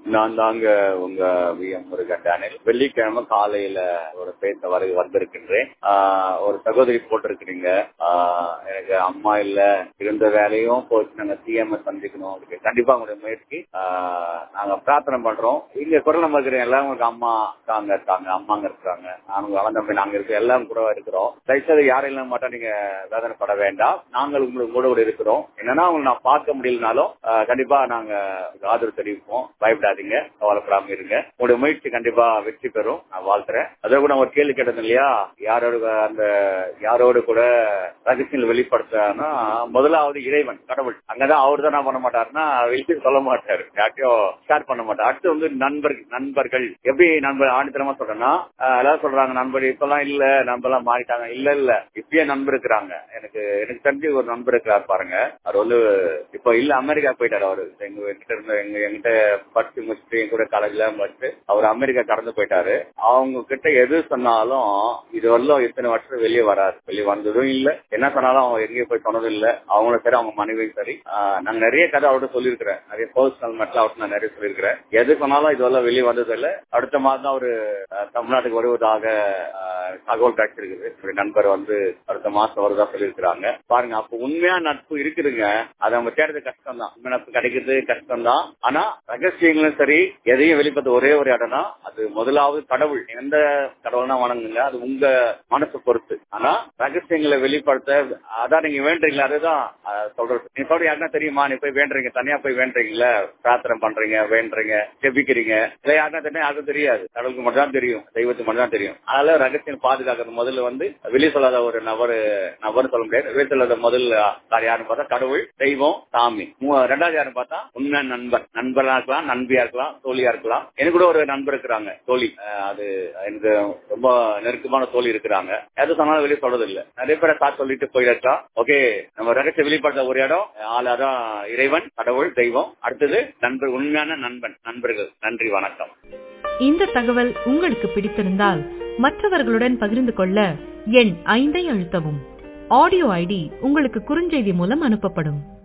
நான் தாங்க உங்க வி எம் முருகன் டேனில் வெள்ளிக்கிழமை காலையில ஒரு பேச வர வந்திருக்கின்றேன் ஆஹ் ஒரு சகோதரி போட்டிருக்கிறீங்க ஆஹ் எனக்கு அம்மா இல்ல இருந்த வேலையும் போச்சு நாங்க சிஎம் சந்திக்கணும் அதுக்கு கண்டிப்பா உங்களுடைய முயற்சி ஆஹ் நாங்க பிரார்த்தனை பண்றோம் இங்க குரல் நம்பர் இருக்கிற எல்லாம் உங்களுக்கு அம்மா அக்காங்க இருக்காங்க அம்மாங்க இருக்காங்க நாங்க வளர்ந்த நாங்க இருக்க எல்லாம் கூட இருக்கிறோம் தயவுசெய்து யாரும் இல்லாம மட்டும் நீங்க வேதனைப்பட வேண்டாம் நாங்கள் உங்களுக்கு கூட கூட இருக்கிறோம் என்னன்னா உங்களை நான் பார்க்க முடியலனாலும் ஆஹ் கண்டிப்பா நாங்க ஆதரவு தெரிவிப்போம் பயப்படாதீங்க கவலைப்படாம இருங்க உங்களுடைய முயற்சி கண்டிப்பா வெற்றி பெறும் நான் வாழ்த்துறேன் அதே கூட நான் ஒரு கேள்வி கேட்டது இல்லையா யாரோட அந்த யாரோடு கூட ரகசியங்கள் வெளிப்படுத்தானா முதலாவது இறைவன் கடவுள் அங்கதான் அவர் தான் என்ன பண்ண மாட்டாருன்னா வெளியே சொல்ல மாட்டாரு யார்ட்டையும் ஷேர் பண்ண மாட்டார் அடுத்து வந்து நண்பர்கள் நண்பர்கள் எப்படி நண்பர் ஆணித்தனமா சொல்றேன்னா ஆஹ் எல்லாரும் சொல்றாங்க நண்பர் இப்பெல்லாம் இல்ல நண்பர்லாம் மாறிட்டாங்க இல்ல இல்ல இப்பயே நண்பர் இருக்கிறாங்க எனக்கு எனக்கு தெரிஞ்சு ஒரு நண்பர் இருக்கிறார் பாருங்க அவர் வந்து இப்போ இல்ல அமெரிக்கா போயிட்டாரு அவரு எங்க கிட்ட இருந்த எங்க எங்கிட்ட படிச்சு முடிச்சுட்டு எங்க கூட காலேஜ்ல படிச்சு அவர் அமெரிக்கா கடந்து போயிட்டாரு அவங்க கிட்ட எது சொன்னாலும் இது வரலாம் இத்தனை வருஷம் வெளியே வராது வெளியே வந்ததும் இல்ல என்ன சொன்னாலும் அவங்க எங்கேயும் போய் சொன்னதும் இல்ல அவங்களும் சரி அவங்க மனைவியும் சரி ஆஹ் நாங்க நிறைய கதை அவர்கிட்ட சொல்லியிருக்கிறேன் நிறைய பர்சனல் மட்டும் அவர்கிட்ட நான் நிறைய சொல்லியிருக்கிறேன் எது சொன்னாலும் இது வரலாம் வெளியே வந்தது இல்ல அடுத்த மாதம் தான் அவரு ஆஹ் தமிழ்நாட்டுக்கு வருவதாக ஆஹ் தகவல் கிடைச்சிருக்குது ஒரு நண்பர் வந்து அடுத்த மாசம் வருதா சொல்லியிருக்கிறாங்க பாருங்க அப்ப உண்மையா நட்பு இருக்குதுங்க அதை நம்ம தேடுறது கஷ்டம் தான் உண்மை நட்பு கிடைக்கிறது கஷ்டம் தான் ஆனா ரகசியங்களும் சரி எதையும் வெளிப்படுத்த ஒரே ஒரு இடம்னா அது முதலாவது கடவுள் எந்த கடவுள்னா வணங்குங்க அது உங்க மனசு பொறுத்து ஆனா ரகசியங்களை வெளிப்படுத்த அதான் நீங்க வேண்டீங்களா அதுதான் அஹ், சொல்றது நீங்க சொல்ற யாருன்னா தெரியுமா நீ போய் வேண்டுறீங்க தனியா போய் வேண்டுறீங்களா பிரார்த்தனை பண்றீங்க வேண்டுறீங்க ஜெபிக்கிறீங்க இல்ல யாருன்னா தெரியும் யாருக்கும் தெரியாது கடவுளுக்கு மட்டும் தான் தெரியும் தெய்வத்துக்கு மட்டும் தான் தெரியும் அதனால ரகசியம் பாதுகாக்கிறது முதல்ல வந்து வெளியே சொல்லாத ஒரு நபர் நபர் சொல்ல முடியாது வெளியே சொல்லாத முதல் யார் யாருன்னு பார்த்தா கடவுள் தெய்வம் சாமி மூ- ரெண்டாவது யாருன்னு பார்த்தா உண்மை நண்பர் நண்பரா இருக்கலாம் நண்பியா இருக்கலாம் தோழியா இருக்கலாம் எனக்கு கூட ஒரு நண்பர் இருக்கிறாங்க தோழி அஹ் அது எனக்கு ரொம்ப நெருக்கமான தோழி இருக்கிறாங்க எது சொன்னாலும் வெளியே சொல்றது இல்ல நிறைய பேரை சார் சொல்லிட்டு போயிருக்கலாம் ஓகே நம்ம ரகசிய வெளிப்படுத்த ஒரு இடம் ஆள் அதான் இறைவன் கடவுள் தெய்வம் அடுத்தது நண்பர் உண்மையான நண்பன் நண்பர்கள் நன்றி வணக்கம் இந்த தகவல் உங்களுக்கு பிடித்திருந்தால் மற்றவர்களுடன் பகிர்ந்து கொள்ள எண் ஐந்தை அழுத்தவும் ஆடியோ ஐடி உங்களுக்கு குறுஞ்செய்தி மூலம் அனுப்பப்படும்